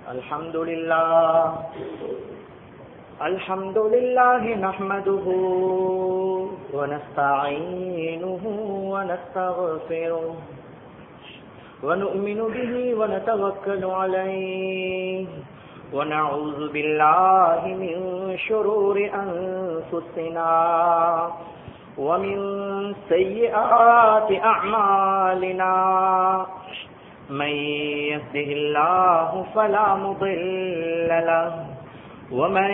الحمد لله الحمد لله نحمده ونستعينه ونستغفره ونؤمن به ونتوكل عليه ونعوذ بالله من شرور أنفسنا ومن سيئات أعمالنا من يهده الله فلا مضل له ومن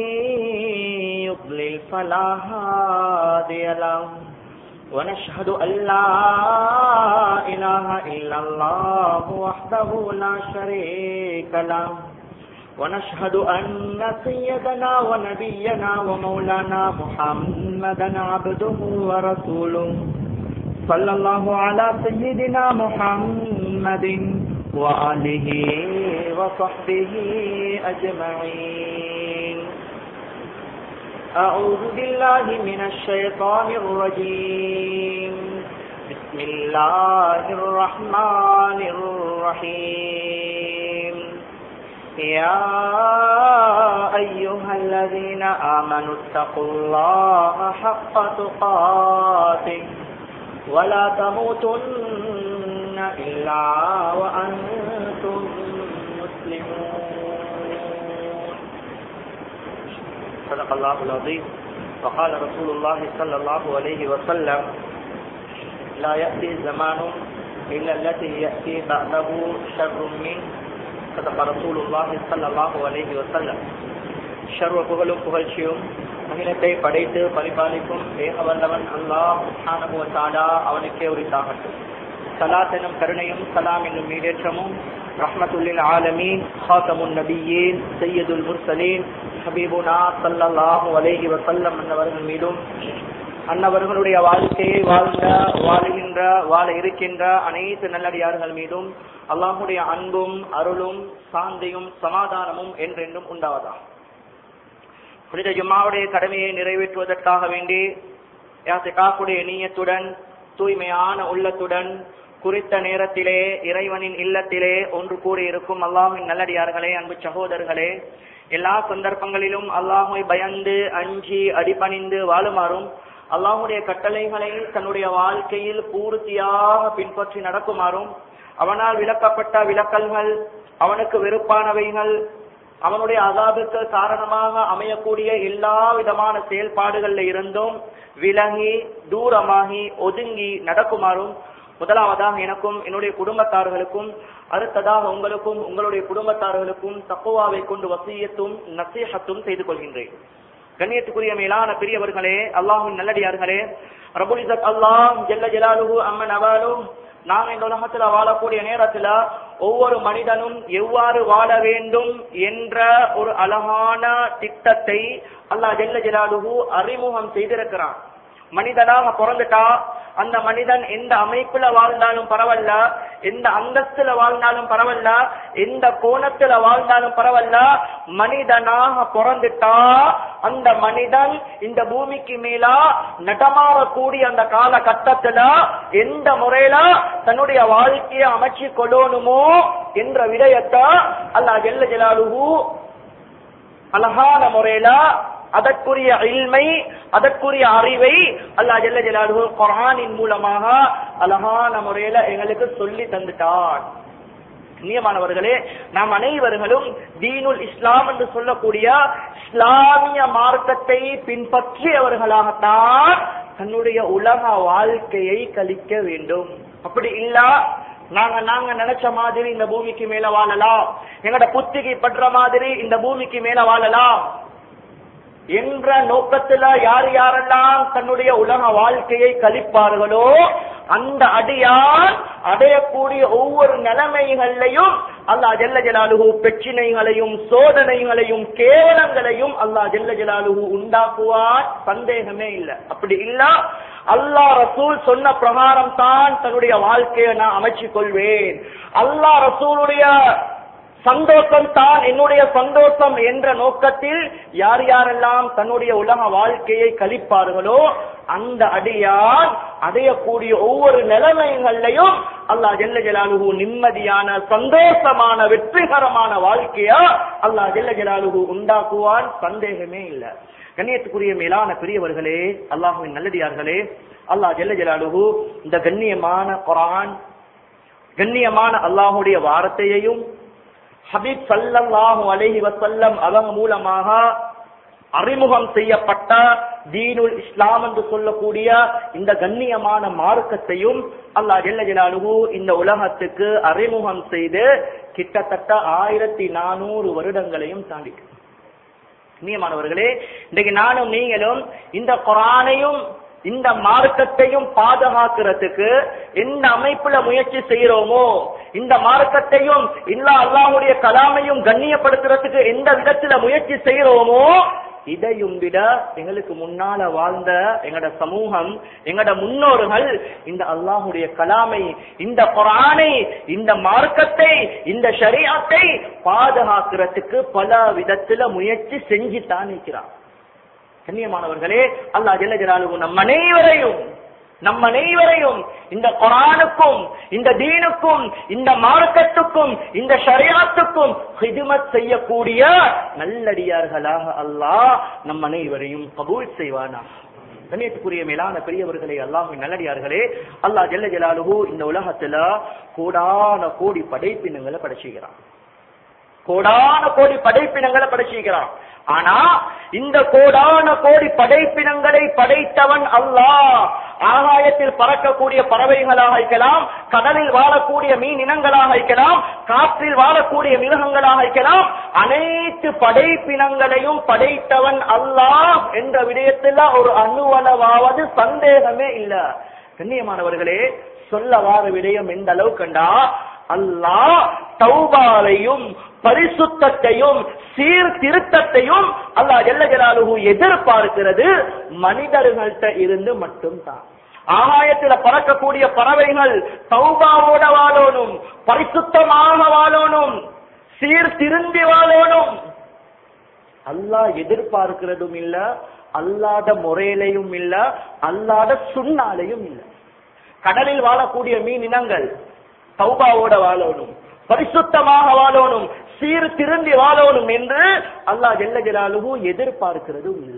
يضلل فلا هادي له ونشهد أن لا إله إلا الله وحده لا شريك له ونشهد أن سيدنا ونبينا ومولانا محمدا عبده ورسوله صلى الله على سيدنا محمد وآله وصحبه أجمعين أعوذ بالله من الشيطان الرجيم بسم الله الرحمن الرحيم يا أيها الذين آمنوا اتقوا الله حق تقاته ولا تموتن إلا وأنتم مسلمون صدق الله العظيم وقال رسول الله صلى الله عليه وسلم لا يأتي زمان إلا التي يأتي بعده شر منه صدق رسول الله صلى الله عليه وسلم ஷர்வ புகழும் புகழ்ச்சியும் அகிலத்தை படைத்து பரிபாலிக்கும் ஏகவல்லவன் அல்லாஹ் தாடா அவனுக்கே உரித்தாகட்டும் சலாத் எனும் கருணையும் சலாம் என்னும் மீடேற்றமும் ரஹ்மத்துல்லில் ஆலமீன் ஹாத்தமுன் நபியீன் சையதுல் முர்சலீன் ஹபீபுனா சல்லல்லாஹு அலைஹி வசல்லம் அன்னவர்கள் மீதும் அன்னவர்களுடைய வாழ்க்கையை வாழ்ந்த வாழுகின்ற வாழ இருக்கின்ற அனைத்து நல்லடியார்கள் மீதும் அல்லாஹுடைய அன்பும் அருளும் சாந்தியும் சமாதானமும் என்றென்றும் உண்டாவதா புனித ஜும்மாவுடைய கடமையை நிறைவேற்றுவதற்காக வேண்டி யாத்திகாக்குடைய நீயத்துடன் தூய்மையான உள்ளத்துடன் குறித்த நேரத்திலே இறைவனின் இல்லத்திலே ஒன்று கூறியிருக்கும் அல்லாஹின் நல்லடியார்களே அன்பு சகோதரர்களே எல்லா சந்தர்ப்பங்களிலும் அல்லாஹை பயந்து அஞ்சி அடிபணிந்து வாழுமாறும் அல்லாஹுடைய கட்டளைகளை தன்னுடைய வாழ்க்கையில் பூர்த்தியாக பின்பற்றி நடக்குமாறும் அவனால் விளக்கப்பட்ட விளக்கல்கள் அவனுக்கு வெறுப்பானவைகள் அவனுடைய அதாபுக்கு காரணமாக அமையக்கூடிய எல்லா விதமான செயல்பாடுகள்ல இருந்தும் விலகி தூரமாகி ஒதுங்கி நடக்குமாறும் முதலாவதாக எனக்கும் என்னுடைய குடும்பத்தார்களுக்கும் அடுத்ததாக உங்களுக்கும் உங்களுடைய குடும்பத்தார்களுக்கும் தக்குவாவை கொண்டு வசியத்தும் நசீகத்தும் செய்து கொள்கின்றேன் கண்ணியத்துக்குரிய மேலான பெரியவர்களே அல்லாஹின் நல்லடியார்களே ரபுலிசத் அல்லாம் ஜெல்ல ஜலாலுகு அம்மன் அவாலும் நாங்க இந்த உலகத்துல வாழக்கூடிய நேரத்துல ஒவ்வொரு மனிதனும் எவ்வாறு வாழ வேண்டும் என்ற ஒரு அழகான திட்டத்தை அல்லாஹ் ஜெல்ல ஜலாலுகு அறிமுகம் செய்திருக்கிறான் மனிதனாக பிறந்துட்டா அந்த மனிதன் எந்த அமைப்புல வாழ்ந்தாலும் பரவாயில்ல எந்த அந்தஸ்துல வாழ்ந்தாலும் பரவாயில்ல எந்த கோணத்துல வாழ்ந்தாலும் பரவாயில்ல மனிதனாக பிறந்துட்டா அந்த மனிதன் இந்த பூமிக்கு மேலா நடமாறக்கூடிய அந்த காலகட்டத்துல எந்த முறையில தன்னுடைய வாழ்க்கையை அமைச்சு கொள்ளணுமோ என்ற விடயத்தை அல்லா ஜெல்ல ஜலாலுகு அழகான முறையில அதற்குரிய இல்மை அதற்குரிய அறிவை அல்லா ஜல்ல ஜலாலு குரானின் மூலமாக அழகான முறையில எங்களுக்கு சொல்லி தந்துட்டான் நியமானவர்களே நாம் அனைவர்களும் தீனுல் இஸ்லாம் என்று சொல்லக்கூடிய இஸ்லாமிய மார்க்கத்தை பின்பற்றியவர்களாகத்தான் தன்னுடைய உலக வாழ்க்கையை கழிக்க வேண்டும் அப்படி இல்ல நாங்க நாங்க நினைச்ச மாதிரி இந்த பூமிக்கு மேல வாழலாம் எங்கட புத்திக்கு பற்ற மாதிரி இந்த பூமிக்கு மேல வாழலாம் என்ற நோக்கத்துல யார் யாரெல்லாம் தன்னுடைய உலக வாழ்க்கையை கழிப்பார்களோ அந்த அடியார் அடையக்கூடிய ஒவ்வொரு நிலைமைகளையும் அல்லா ஜெல்ல ஜலாலுகு பிரச்சினைகளையும் சோதனைகளையும் கேவலங்களையும் அல்லா ஜெல்ல ஜலாலுகு உண்டாக்குவார் சந்தேகமே இல்லை அப்படி இல்ல அல்லா ரசூல் சொன்ன பிரகாரம் தான் தன்னுடைய வாழ்க்கையை நான் அமைச்சு கொள்வேன் அல்லா ரசூலுடைய சந்தோஷம் தான் என்னுடைய சந்தோஷம் என்ற நோக்கத்தில் யார் யாரெல்லாம் தன்னுடைய உலக வாழ்க்கையை கழிப்பார்களோ அந்த அடியான் அடையக்கூடிய ஒவ்வொரு நிலைமைகள்லையும் அல்லாஹ் ஜெல்ல ஜலாலுகு நிம்மதியான சந்தோஷமான வெற்றிகரமான வாழ்க்கையா அல்லாஹ் ஜெல்ல ஜலாலுகு உண்டாக்குவான் சந்தேகமே இல்லை கண்ணியத்துக்குரிய மேலான பெரியவர்களே அல்லாஹுவின் நல்லடியார்களே அல்லாஹ் ஜெல்ல ஜலாலுகு இந்த கண்ணியமான குரான் கண்ணியமான அல்லாஹுடைய வார்த்தையையும் ஹபீப் சல்லல்லாஹு அலைஹி வசல்லம் அவங்க மூலமாக அறிமுகம் செய்யப்பட்ட தீனுல் இஸ்லாம் என்று சொல்லக்கூடிய இந்த கண்ணியமான மார்க்கத்தையும் அல்லாஹ் ஜெல்ல ஜலாலுஹு இந்த உலகத்துக்கு அறிமுகம் செய்து கிட்டத்தட்ட ஆயிரத்தி நானூறு வருடங்களையும் தாண்டி கண்ணியமானவர்களே இன்றைக்கு நானும் நீங்களும் இந்த குரானையும் இந்த மார்க்கத்தையும் பாதுகாக்கிறதுக்கு எந்த அமைப்புல முயற்சி செய்யறோமோ இந்த மார்க்கத்தையும் இல்ல அல்லாஹுடைய கலாமையும் கண்ணியப்படுத்துறதுக்கு எந்த விதத்துல முயற்சி செய்யறோமோ இதையும் விட எங்களுக்கு முன்னால வாழ்ந்த எங்கட சமூகம் எங்கட முன்னோர்கள் இந்த அல்லாஹுடைய கலாமை இந்த குரானை இந்த மார்க்கத்தை இந்த ஷரியாத்தை பாதுகாக்கிறதுக்கு பல விதத்துல முயற்சி செஞ்சுத்தான் இருக்கிறார் கண்ணியமானவர்களே அல்லாஹ் ஜெல்ல ஜலாலுஹு நம் அனைவரையும் நம் அனைவரையும் இந்த குரானுக்கும் இந்த தீனுக்கும் இந்த மார்க்கத்துக்கும் இந்த ஷரியாத்துக்கும் ஹிதுமத் செய்யக்கூடிய நல்லடியார்களாக அல்லாஹ் நம் அனைவரையும் கபூல் செய்வானா கண்ணியத்துக்குரிய மேலான பெரியவர்களே அல்லாஹின் நல்லடியார்களே அல்லாஹ் ஜெல்ல ஜலாலுஹு இந்த உலகத்துல கோடான கோடி படைப்பினங்களை படைச்சுகிறான் கோடான கோடி படைப்பினங்களை படைச்சுகிறான் ஆனா இந்த கோடான கோடி படைப்பினங்களை படைத்தவன் அல்லாஹ் ஆகாயத்தில் பறக்கக்கூடிய பறவைகளாக இருக்கலாம் கடலில் வாழக்கூடிய மீன் இனங்களாக இருக்கலாம் காற்றில் வாழக்கூடிய மிருகங்களாக இருக்கலாம் அனைத்து படைப்பினங்களையும் படைத்தவன் அல்லாஹ் என்ற விடயத்தில் ஒரு அணுவளவாவது சந்தேகமே இல்ல கண்ணியமானவர்களே சொல்ல வார விடயம் எந்த அளவு கண்டா அல்லாஹ் தௌபாலையும் பரிசுத்தையும் சீர்திருத்தத்தையும் அல்லாஹ் ஜல்ல ஜலாலுஹு எதிர்பார்க்கிறது மனிதர்கள்ட்ட இருந்து மட்டும்தான் ஆகாயத்துல பறக்கக்கூடிய பறவைகள் தௌபாவோட வாழணும் பரிசுத்தமாக வாழணும் சீர்திருந்தி வாழணும் அல்லாஹ் எதிர்பார்க்கிறதும் இல்ல அல்லாத முறையிலையும் இல்ல அல்லாத சுண்ணாலையும் இல்ல கடலில் வாழக்கூடிய மீன் இனங்கள் தௌபாவோட வாழணும் பரிசுத்தமாக வாழணும் சீர் திருந்தி வாழணும் என்று அல்லாஹ் ஜெல்ல ஜலாலுஹு எதிர்பார்க்கிறதும் இல்ல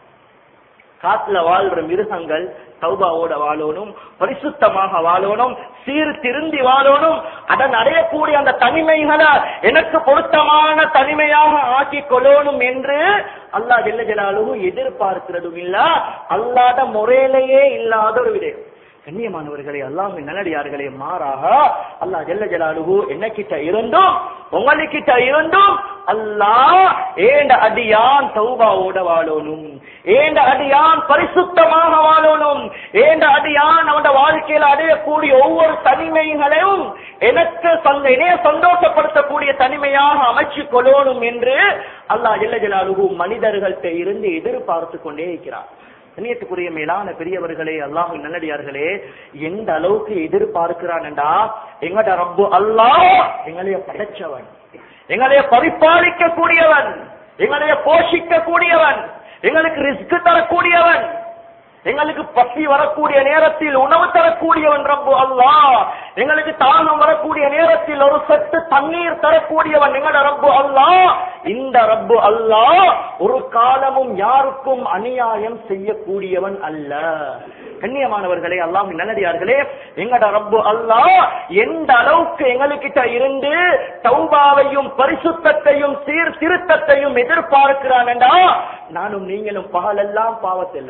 காட்டுல வாழ்ற மிருகங்கள் சௌபாவோட வாழணும் பரிசுத்தமாக வாழணும் சீர் திருந்தி வாழணும் அதன் அடையக்கூடிய அந்த தனிமைகளை எனக்கு பொருத்தமான தனிமையாக ஆக்கி கொள்ளணும் என்று அல்லாஹ் ஜெல்ல ஜலாலுஹு எதிர்பார்க்கிறதும் இல்ல அல்லாத முறையிலேயே இல்லாத ஒரு விடயம் கண்ணியமானவர்களே அல்லாஹ் நல்லடியார்களே மாறாக அல்லாஹ் ஜல்ல ஜலாலுஹு என்ன கிட்ட இருந்தும் உங்களுக்கிட்ட இருந்தும் அல்லாஹ் ஏண்ட அடியான் தௌபாவோட வாழணும் ஏண்ட அடியான் பரிசுத்தமாக வாழணும் ஏண்ட அடியான் அவன வாழ்க்கையில அடையக்கூடிய ஒவ்வொரு தனிமைகளையும் எனக்கு சந்த இணைய சந்தோஷப்படுத்தக்கூடிய தனிமையாக அமைச்சு கொள்ளணும் என்று அல்லாஹ் ஜல்ல ஜலாலுஹு மனிதர்கள்ட்ட இருந்து எதிர்பார்த்து கொண்டே இருக்கிறார் கண்ணியத்துக்குரிய மேலான பெரியவர்களே அல்லாஹ் நல்லடியார்களே எந்த அளவுக்கு எதிர்பார்க்கிறான்டா எங்கட ரப்பு அல்லாஹ் எங்களைய படைச்சவன் எங்களைய பரிபாலிக்க கூடியவன் எங்களைய போஷிக்க கூடியவன் எங்களுக்கு ரிஸ்க் தரக்கூடியவன் எங்களுக்கு பசி வரக்கூடிய நேரத்தில் உணவு தரக்கூடியவன் ரப்பு அல்லாஹ் எங்களுக்கு தாகம் வரக்கூடிய நேரத்தில் ஒரு சத்து தண்ணீர் தரக்கூடியவன் எங்கட ரப்பு அல்லாஹ் இந்த ரப்பு அல்லாஹ் ஒரு காலமும் யாருக்கும் அநியாயம் செய்யக்கூடியவன் அல்ல கண்ணியமானவர்களே அல்லாஹ் நல்லடியார்களே எங்கட ரப்பு அல்லாஹ் எந்த அளவுக்கு எங்களுக்கிட்ட இருந்து தௌபாவையும் பரிசுத்தத்தையும் சீர்திருத்தத்தையும் எதிர்பார்க்கிறான்டா நானும் நீங்களும் பகலெல்லாம் பாவத்தில்லை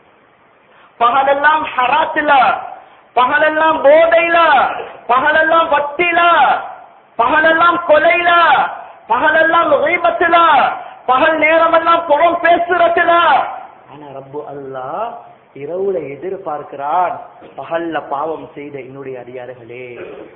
பகலெல்லாம் ஹராத்தில பகலெல்லாம் போதையில பகலெல்லாம் வட்டில பகலெல்லாம் கொலையில பகலெல்லாம் விபத்துல பகல் நேரமெல்லாம் புறம் பேசுறதுல ஆனா ரப்பு அல்லாஹ் இரவுல எதிர்பார்க்கிறான் பகல்ல பாவம் செய்த என்னுடைய அடியார்களே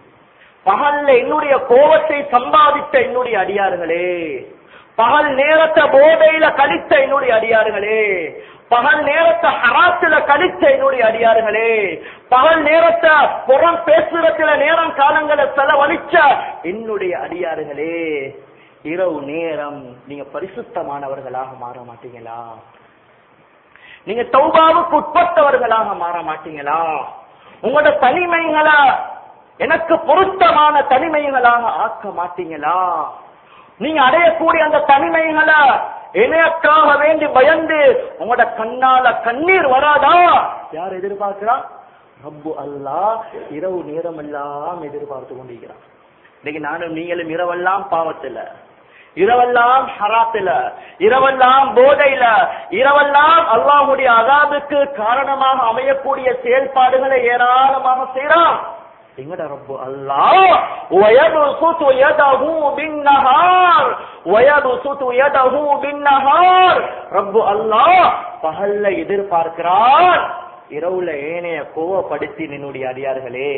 பகல்ல என்னுடைய கோபத்தை சம்பாதித்த என்னுடைய அடியார்களே பகல் நேரத்தை போதையில கழித்த என்னுடைய அடியார்களே பகல் நேரத்தை ஹராத்துல கழிச்ச என்னுடைய அடியார்களே பகல் நேரத்தை புறம் பேசுறதுல நேரம் காலங்களை செலவழிச்ச என்னுடைய அடியார்களே இரவு நேரம் நீங்க பரிசுத்தமானவர்களாக மாற மாட்டீங்களா நீங்க தௌபாவுக்கு உட்பட்டவர்களாக மாற மாட்டீங்களா உங்களோட தனிமைகளை எனக்கு பொருத்தமான தனிமைகளாக ஆக்க மாட்டீங்களா நீங்க அடையக்கூடிய அந்த தனிமைகளை எனக்காக வேண்டி பயந்து உங்களோட கண்ணால கண்ணீர் வராதா யார் எதிர்பார்க்கிறா ரப்பு அல்லாஹ் இரவு நேரம் எல்லாம் எதிர்பார்த்து கொண்டிருக்கிறான் இன்னைக்கு நானும் நீங்களும் இரவெல்லாம் பாவத்துல இரவெல்லாம் ஹராத்துல இரவெல்லாம் போதையில இரவெல்லாம் அல்லாஹுடைய அதாபுக்கு காரணமாக அமையக்கூடிய செயல்பாடுகளை ஏராளமாக செய்யறான் எங்கட ரப்பு அல்லாஹ் وَيَبْسُطُ يَدَهُ بِالنَّهَارِ وَيَبْسُطُ يَدَهُ بِالنَّهَارِ ரப்பு அல்லாஹ் பகல்ல எதிர்பார்க்கிறான் இரவுல ஏனைய கோவப்படுத்தி நின்னுடைய அடியார்களே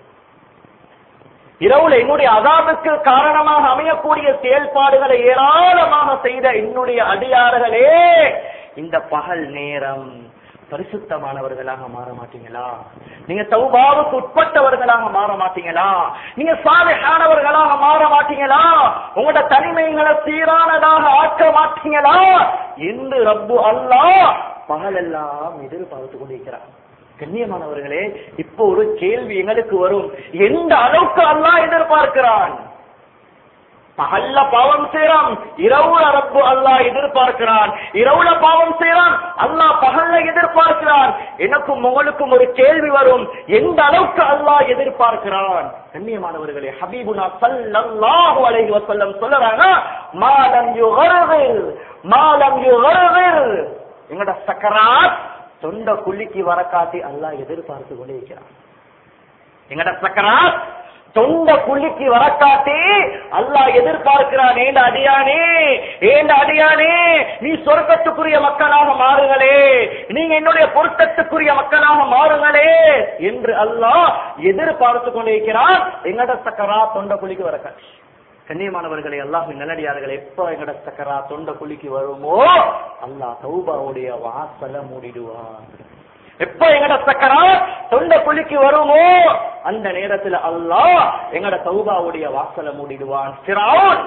இரவுல என்னுடைய அதாபுக்கு காரணமாக அமையக்கூடிய செயல்பாடுகளை ஏராளமாக செய்த என்னுடைய அடியார்களே இந்த பகல் நேரம் பரிசுத்தமானவர்களாக மாற மாட்டீங்களா நீங்க தௌபாவுக்கு உட்பட்டவர்களாக மாற மாட்டீங்களா நீங்க சாலையானவர்களாக மாற மாட்டீங்களா உங்களோட தனிமைகளை சீரானதாக ஆக்க மாட்டீங்களா என்று ரப்பு அல்லாஹ் பகலெல்லாம் எதிர்பார்த்து கொண்டிருக்கிறார் கண்ணியமானவர்களே இப்போ ஒரு கேள்வி எங்களுக்கு வரும் எந்த அளவுக்கு அல்லாஹ் எதிர்பார்க்கிறான் பகல்ல பாவம் செய்யறான் இரவுல ரப்பு அல்லாஹ் எதிர்பார்க்கிறான் இரவுல பாவம் செய்யறான் அல்லாஹ் பகல்ல எதிர்பார்க்கிறான் எனக்கும் உங்களுக்கும் ஒரு கேள்வி வரும் எந்த அளவுக்கு அல்லாஹ் எதிர்பார்க்கிறான் கண்ணியமானவர்களே ஹபீபுனா ஸல்லல்லாஹு அலைஹி வஸல்லம் சொல்றாங்க மாலம் யுகர்வில் மாலம் யுகர்வில் எங்கட சக்கராத் தொண்ட குள்ளிக்கு வர காட்டி அல்லாஹ் எதிர்பார்த்து கொண்டே இருக்கிறான் எங்கட சக்கராத் தொண்ட குள்ளிக்கு வரக்காட்டி அல்லாஹ் எதிர்பார்க்கிறான் ஏண்ட அடியானே ஏண்ட அடியானே நீ சொர்க்கத்துக்குரிய மக்களாக மாறுங்களே நீங்க என்னுடைய பொருத்தத்துக்குரிய மக்களாக மாறுங்களே என்று அல்லாஹ் எதிர்பார்த்து கொண்டிருக்கிறான் எங்கட சக்கரா தொண்ட குழிக்கு வரக்காட்டி கண்ணியமானவர்களே அல்லாஹின் நல்லடியார்கள் எப்ப எங்கட சக்கரா தொண்ட குழிக்கு வருமோ அல்லாஹ் தௌபாவுடைய வாசல மூடிடுவான் எப்ப எங்கட சக்கரா தொண்ட குழிக்கு வருமோ அந்த நேரத்துல அல்லாஹ் எங்கட தௌபாவுடைய வாசல மூடிடுவான் ஃபிரௌன்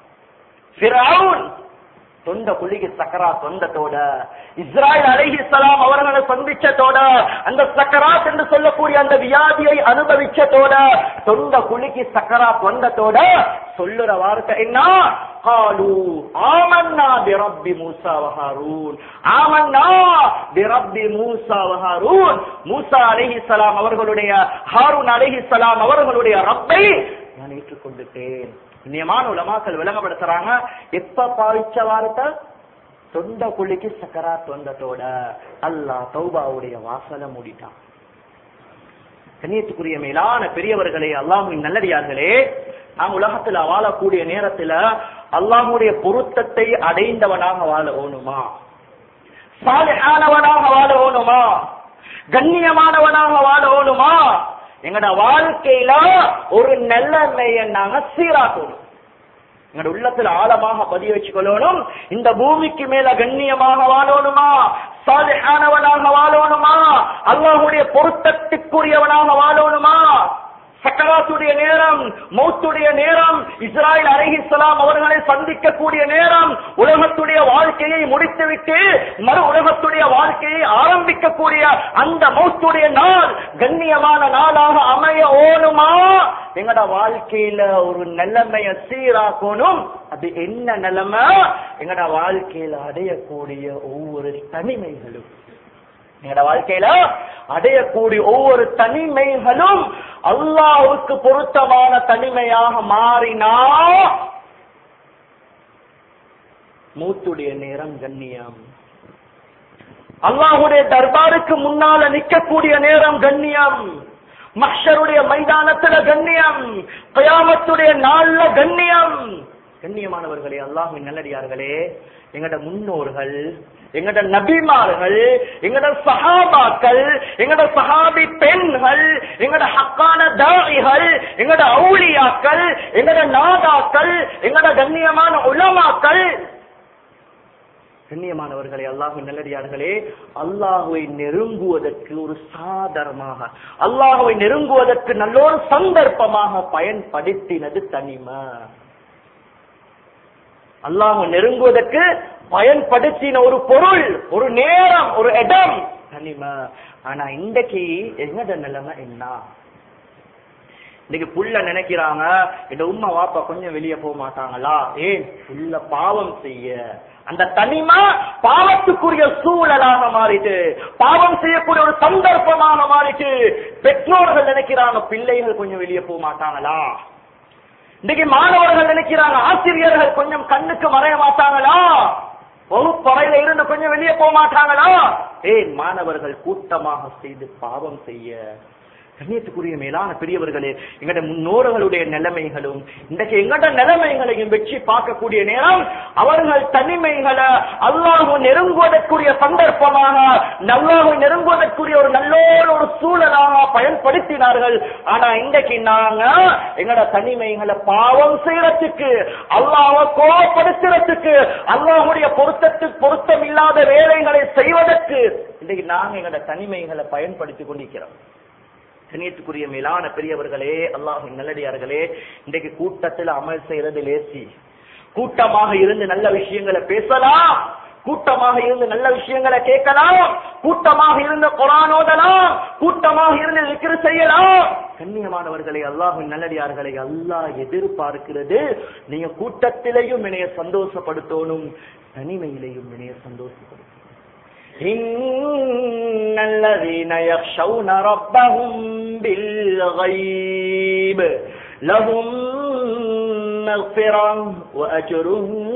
ஃபிரௌன் தொண்ட குழிக்கு சக்கரா தொண்டத்தோட இஸ்ராயல் அலைஹிஸ்ஸலாம் அவர்களை சந்திச்சதோட அந்த சக்கராத் என்று சொல்லக்கூடிய அந்த வியாதியை அனுபவிச்சதோட தொண்ட குழிக்கு சக்கரா தொண்டத்தோட சொல்லுற வார்த்தை என்ன قالوا آمنا برب موسى وهارون آمنا برب موسى وهارون மூசா அலைஹிஸ்ஸலாம் அவர்களுடைய ஹாரூன் அலைஹிஸ்ஸலாம் அவர்களுடைய ரப்பை நான் ஏற்றுக்கொண்டுட்டேன் நியமான உலமாக்கள் விளங்கப்படுத்துறாங்க எப்ப பாவிச்ச வார்த்தை தொண்ட குழிக்கு சக்கரா தொண்டத்தோட அல்லாஹ் தௌபாவுடைய வாசலை மூடிட்டான் கண்ணியத்துக்குரிய மேலான பெரியவர்களே அல்லாஹுவின் நல்லடியார்களே நாம் உலகத்துல வாழக்கூடிய நேரத்துல அல்லாஹுடைய பொருத்தத்தை அடைந்தவனாக வாழ ஓணுமா சாலையானவனாக வாழ ஓணுமா கண்ணியமானவனாக வாழ ஓணுமா எங்கட வாழ்க்கையில ஒரு நல்லெண்ணைய நாங்க சீராக்கணும் எங்கட உள்ளத்துல ஆழமாக பதிய வச்சுக்கொள்ளணும் இந்த பூமிக்கு மேல கண்ணியமாக வாழணுமா சாலிஹானவனாக வாழணுமா அல்லாஹுடைய பொருத்தத்துக்குரியவனாக வாழணுமா சக்கராத்துடைய நேரம் மௌத்துடைய நேரம் இஸ்ராயல் அலைஹிஸ்ஸலாம் அவர்களை சந்திக்கக்கூடிய நேரம் உலகத்துடைய வாழ்க்கையை முடித்துவிட்டு மறு உலகத்துடைய வாழ்க்கையை ஆரம்பிக்கக்கூடிய அந்த மௌத்துடைய நாள் கண்ணியமான நாளாக அமைய ஓணுமா எங்கட வாழ்க்கையில ஒரு நிலைமைய சீராக்கணும் அது என்ன நிலைமை எங்கட வாழ்க்கையில அடையக்கூடிய ஒவ்வொரு தனிமைகளும் எங்கட வாழ்க்கையில அடையக்கூடிய ஒவ்வொரு தனிமைகளும் அல்லாஹ்வுக்கு பொருத்தமான தனிமையாக மாறினா மூத்துடைய நேரம் கண்ணியம் அல்லாஹுடைய தர்பாருக்கு முன்னால நிக்கக்கூடிய நேரம் கண்ணியம் மஹ்ஷருடைய மைதானத்துல கண்ணியம் கயாமத்துடைய நாள்ல கண்ணியம் கண்ணியமானவர்களே அல்லாஹின் நல்லடியார்களே எங்கட முன்னோர்கள் எங்கட நபிமார்கள் எங்கட சஹாபாக்கள் எங்கட சஹாபி பெண்கள் எங்கட ஹக்கான தாயிகள் எங்கட அவுளியாக்கள் எங்கட நாதாக்கள் எங்கட கண்ணியமான உலமாக்கள் கண்ணியமானவர்களே அல்லாஹு நல்லடியார்களே அல்லாஹுவை நெருங்குவதற்கு ஒரு சாதனமாக அல்லாஹுவை நெருங்குவதற்கு நல்ல ஒரு சந்தர்ப்பமாக பயன்படுத்தினது தனிமை அல்லாஹ் நெருங்குவதற்கு பயன்படுத்தின ஒரு பொருள் ஒரு நேரம் ஒரு இடம் தனிமை ஆனா இன்றைக்கு எங்கட நிலைமை என்ன இன்னைக்கு புள்ள நினைக்கிறாங்க இந்த உம்மா வாப்பா கொஞ்சம் வெளியே போக மாட்டாங்களா ஏன் புள்ள பாவம் செய்ய அந்த தனிமா பாவத்துக்குரிய சூழலாக மாறிட்டு பாவம் செய்யக்கூடிய ஒரு சந்தர்ப்பமாக மாறிட்டு பெற்றோர்கள் நினைக்கிறாங்க பிள்ளைகள் கொஞ்சம் வெளியே போக மாட்டாங்களா இன்னைக்கு மாணவர்கள் நினைக்கிறாங்க ஆசிரியர்கள் கொஞ்சம் கண்ணுக்கு மறைய மாட்டாங்களா வகுப்பறையில இருந்து கொஞ்சம் வெளியே போக மாட்டாங்களா ஏன் மாணவர்கள் கூட்டமாக செய்து பாவம் செய்ய கண்ணியத்துக்குரிய மேலான பெரியவர்களே எங்கட முன்னோர்களுடைய நிலைமைகளும் இன்றைக்கு எங்கட நிலைமைகளையும் வெற்றி பார்க்கக்கூடிய நேரம் அவர்கள் தனிமைகளை அல்லாஹு நெருங்குவதற்குரிய சந்தர்ப்பமாக நல்லாஹு நெருங்குவதற்குரிய ஒரு நல்லோர் ஒரு சூழலாக பயன்படுத்தினார்கள் ஆனா இன்றைக்கு நாங்க எங்கட தனிமைகளை பாவம் செய்யறதுக்கு அல்லாஹ் கோபப்படுத்துறதுக்கு அல்லாஹுடைய பொருத்தத்துக்கு பொருத்தம் இல்லாத வேலைகளை செய்வதற்கு இன்றைக்கு நாங்க எங்கட தனிமைகளை பயன்படுத்தி கொண்டிருக்கிறோம் கண்ணியத்துக்குரிய மேலான பெரியவர்களே அல்லாஹின் நல்லடியார்களே இன்றைக்கு கூட்டத்தில் அமல் செய்யறது லேசி கூட்டமாக இருந்து நல்ல விஷயங்களை பேசலாம் கூட்டமாக இருந்து நல்ல விஷயங்களை கேட்கலாம் கூட்டமாக இருந்து குரான் ஓதலாம் கூட்டமாக இருந்து விக்கிர செய்யலாம் கண்ணியமானவர்களை அல்லாஹின் நல்லடியார்களை அல்லாஹ் எதிர்பார்க்கிறது நீங்க கூட்டத்திலையும் இணைய சந்தோஷப்படுத்தணும் தனிமையிலையும் இணைய சந்தோஷப்படுத்தணும் إن الذين يخشون ربهم بالغيب لهم مغفرة وأجر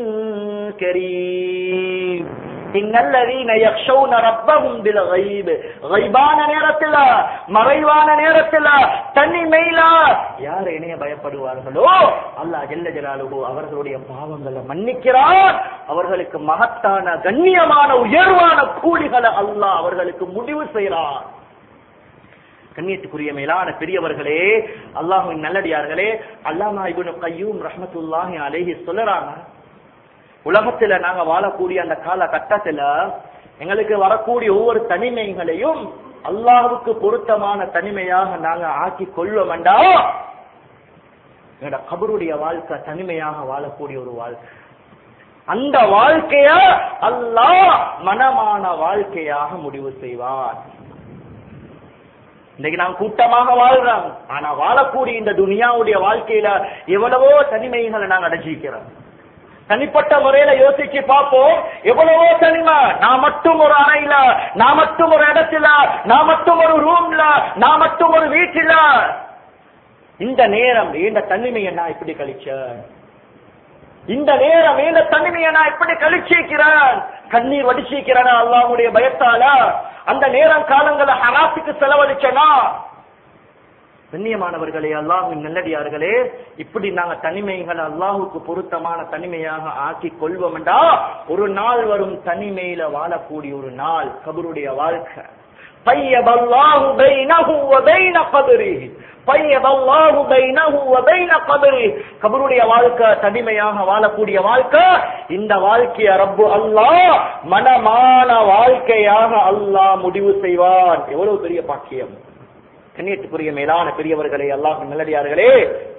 كريم إن الذين يخشون ربهم بالغيب غيبான நேரத்துல மறைவான நேரத்துல தனிமையில யார் இணைய பயப்படுவார்களோ அல்லாஹ் ஜல்ல ஜலாலுஹு அவர்களுடைய பாவங்களை மன்னிக்கிறார் அவர்களுக்கு மகத்தான கண்ணியமான உயர்வான கூலிகளை அல்லாஹ் அவர்களுக்கு முடிவு செய்கிறார் கண்ணியத்துக்குரிய மேலான பெரியவர்களே அல்லாஹுவின் நல்லடியார்களே அல்லாமா இப்னு கையூம் ரஹ்மத்துல்லாஹி அலைஹி சொல்லுறாங்க உலகத்துல நாங்க வாழக்கூடிய அந்த கால கட்டத்துல எங்களுக்கு வரக்கூடிய ஒவ்வொரு தனிமைகளையும் அல்லாஹுக்கு பொருத்தமான தனிமையாக நாங்க ஆக்கி கொள்வோம்டா எங்களோட கபருடைய வாழ்க்கை தனிமையாக வாழக்கூடிய ஒரு வாழ்க்கை அந்த வாழ்க்கைய அல்லாஹ் மனமான வாழ்க்கையாக முடிவு செய்வார் இன்னைக்கு நாம் கூட்டமாக வாழ்றோம் ஆனா வாழக்கூடிய இந்த துனியாவுடைய வாழ்க்கையில எவ்வளவோ தனிமைகளை நாங்க அடைஞ்சிக்கிறோம் தனிப்பட்ட முறையில யோசிச்சு பார்ப்போம் எவ்வளவோ தனிமை நான் மட்டும் ஒரு அறையில நான் மட்டும் ஒரு இடத்துல நான் மட்டும் ஒரு ரூம்ல நான் மட்டும் ஒரு வீட்டில இந்த நேரம் இந்த தனிமையை நான் இப்படி கழிச்சேன் இந்த நேரம் இந்த தனிமையை நான் எப்படி கழிச்சிருக்கிறேன் கண்ணீர் வடிச்சிருக்கிறேன் அல்லாஹ்வுடைய பயத்தால அந்த நேரம் காலங்களை ஹராத்துக்கு செலவழிச்சனா கண்ணியமானவர்களே அல்லாஹின் நல்லடியார்களே இப்படி நாங்க தனிமைகளை அல்லாஹுக்கு பொருத்தமான தனிமையாக ஆக்கி கொள்வோம்டா ஒரு நாள் வரும் தனிமையில வாழக்கூடிய ஒரு நாள் கபருடைய வாழ்க்கை طيب الله بينه وبين قبره طيب الله بينه وبين قبره கபருடைய வாழ்க்கை தனிமையாக வாழக்கூடிய வாழ்க்கை இந்த வாழ்க்கைய ரப்பு அல்லாஹ் மனமான வாழ்க்கையாக அல்லாஹ் முடிவு செய்வான் எவ்வளவு பெரிய பாக்கியம் கண்ணியத்துக்குரிய மேலான பெரியவர்களே அல்லாஹ் நல்லடியார்களே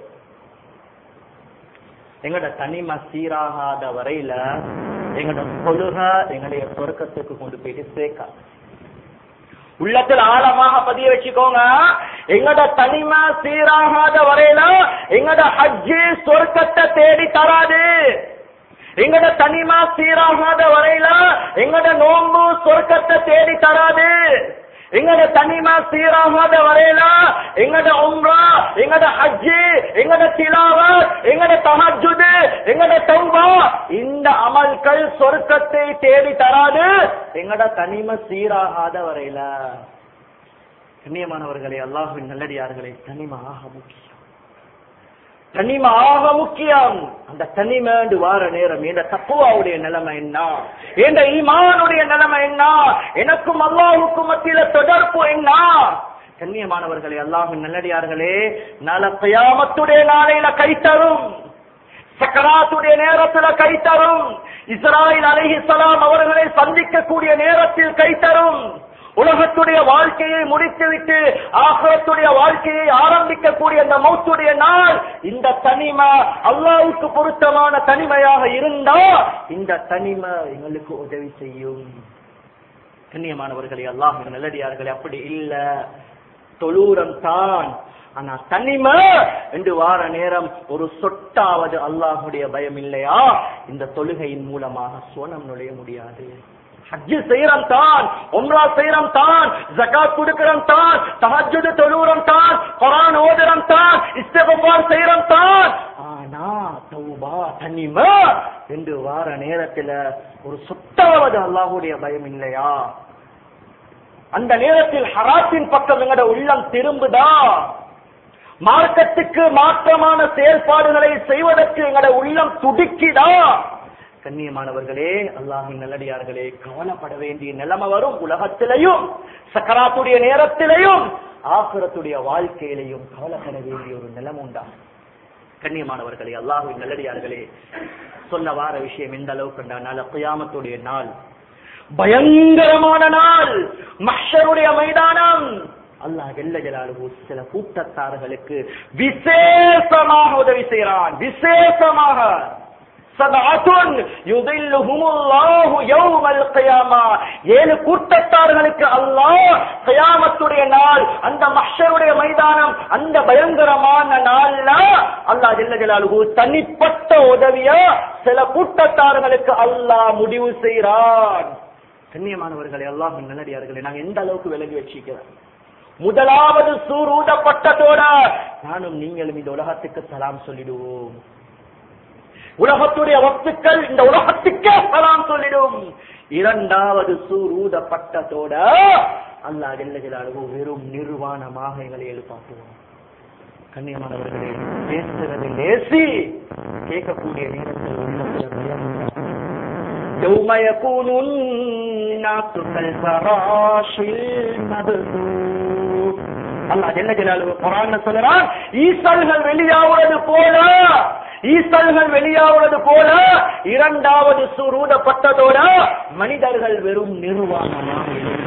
எங்கட தனிமை சீராகாத வரையில எங்கட கொழுக எங்களுடைய சொர்க்கத்துக்கு கொண்டு போயிட்டு சேர்க்காது உள்ளத்தில் ஆழமாக பதிய வச்சுக்கோங்க எங்கட தனிமை சீராகாத வரையில எங்கட ஹஜ்ஜு சொர்க்கத்தை தேடி தராது எங்கட தனிமா சீராகாத வரையில எங்கட நோன்பு சொர்க்கத்தை தேடி தராது எங்கட தனிமா சீராகாத வரையில எங்கட உம்ரா எங்கட ஹஜ்ஜு எங்கட திலாவத் எங்கட தஹஜ்ஜுது எங்கட தௌபா இந்த அமல்கள் சொர்க்கத்தை தேடி தராது எங்கட தனிமை சீராகாத வரையில கண்ணியமானவர்களே அல்லாஹுவின் நல்லடியார்களே தனிமை ஆக முக்கியம் தனிமை ஆக முக்கியம் அந்த தனிமேண்டு வார நேரம் இந்த தப்புவாவுடைய நிலைமை என்ன இந்த ஈமானுடைய நிலைமை என்ன எனக்கும் அல்லாஹுக்கும் மத்தியில தொடர்பு என்ன கண்ணியமானவர்களே அல்லாஹின் நல்லடியார்களே நல கயாமத்துடைய நாளையில கை தரும் சக்கராத்துடைய நேரத்துல கை தரும் இஸ்ராயில் அலைஹிஸ்ஸலாம் அவர்களை சந்திக்கக்கூடிய நேரத்தில் கைத்தரும் உலகத்துடைய வாழ்க்கையை முடித்துவிட்டு ஆகத்துடைய வாழ்க்கையை ஆரம்பிக்கக்கூடிய அந்த மௌத்துடைய நாள் இந்த தனிமை அல்லாவுக்கு பொருத்தமான தனிமையாக இருந்தா இந்த தனிமை எங்களுக்கு உதவி செய்யும் கண்ணியமானவர்களே அல்லாஹ் நல்லடியார்களே அப்படி இல்ல தொழூரம் தான் ஆனா தனிமை என்று வார நேரம் ஒரு சொட்டாவது அல்லாஹுடைய பயம் இல்லையா இந்த தொழுகையின் மூலமாக சோனம் நுழைய முடியாது ஹஜ்ஜு செய்யறம் தான் உம்ரா செய்யறம் தான் ஜகாத் கொடுக்கறம் தான் தஹஜ்ஜுது தொழுறம் தான் குர்ஆன் ஓதுறம் தான் இஸ்திக்ஃபார் செய்யறம் தான் ஆனா தௌபா தனிமை என்று வார நேரத்துல ஒரு சொட்டாவது அல்லாஹ்வுடைய பயம் இல்லையா அந்த நேரத்தில் ஹராத்தின் பக்கம் எங்கட உள்ளம் திரும்புதா மார்க்கத்துக்கு மாற்றமான செயல்பாடுகளை செய்வதற்கு எங்கட உள்ளம் துடிக்குதா கண்ணியமானவர்களே அல்லாஹின் நல்லடியார்களே கவலைப்பட வேண்டிய நிலைமை வரும் உலகத்திலையும் சக்கராத்துடைய நேரத்திலையும் ஆசுரத்துடைய வாழ்க்கையிலையும் கவலைப்பட வேண்டிய ஒரு நிலைமை உண்டா கண்ணியமானவர்களே அல்லாஹின் நல்லடியார்களே சொல்ல வார விஷயம் எந்த அளவுக்கு நாள் குயாமத்துடைய நாள் பயங்கரமான நாள் மஷருடைய மைதானம் அல்லாஹ் ஜல்ல ஜலாலுஹு சில கூட்டத்தார்களுக்கு விசேஷமாக உதவி செய்கிறான் விசேஷமாக சபஅத்துன் யுதில்லுஹுமுல்லாஹு யௌமல் கியாமா ஏழு கூட்டத்தார்களுக்கு அல்லாஹ் கியாமத்துடைய நாள் அந்த மஹ்ஷருடைய மைதானம் அந்த பயங்கரமான நாள்ல அல்லாஹ் ஜல்ல ஜலாலுஹு தனிப்பட்ட உதவிய சில கூட்டத்தார்களுக்கு அல்லாஹ் முடிவு செய்கிறான் கண்ணியமானவர்களே அல்லாஹ் நல்லடியார்களே நாங்க எந்த அளவுக்கு விலகி வச்சிக்கிறோம் முதலாவது சூர் ஊதப்பட்டதோட நானும் நீங்களும் இந்த உலகத்துக்கு சலாம் சொல்லிடுவோம் உலகத்துடைய வஸ்துக்கள் இந்த உலகத்துக்கே சலாம் சொல்லிடும் இரண்டாவது சூர் ஊதப்பட்டதோட அல்லாஹ் ஜல்ல ஜலாலுஹு வெறும் நிர்வாணமாக எங்களை எழுப்பாட்டுவோம் கண்ணியமானவர்களே பேசுறது லேசி கேட்கக்கூடிய நேரத்தில் உள்ளத்துல பயம் يوم يكون الناس كالفراش المبثوث அல்லாஹ் ஜல்ல ஜலாலுஹு குர்ஆன்ல சொல்றான் ஈசல்கள் வெளியாவது போல ஈசல்கள் வெளியாவது போல இரண்டாவது சூரூதப்பட்டதோட மனிதர்கள் வெறும் நிர்வாணமாக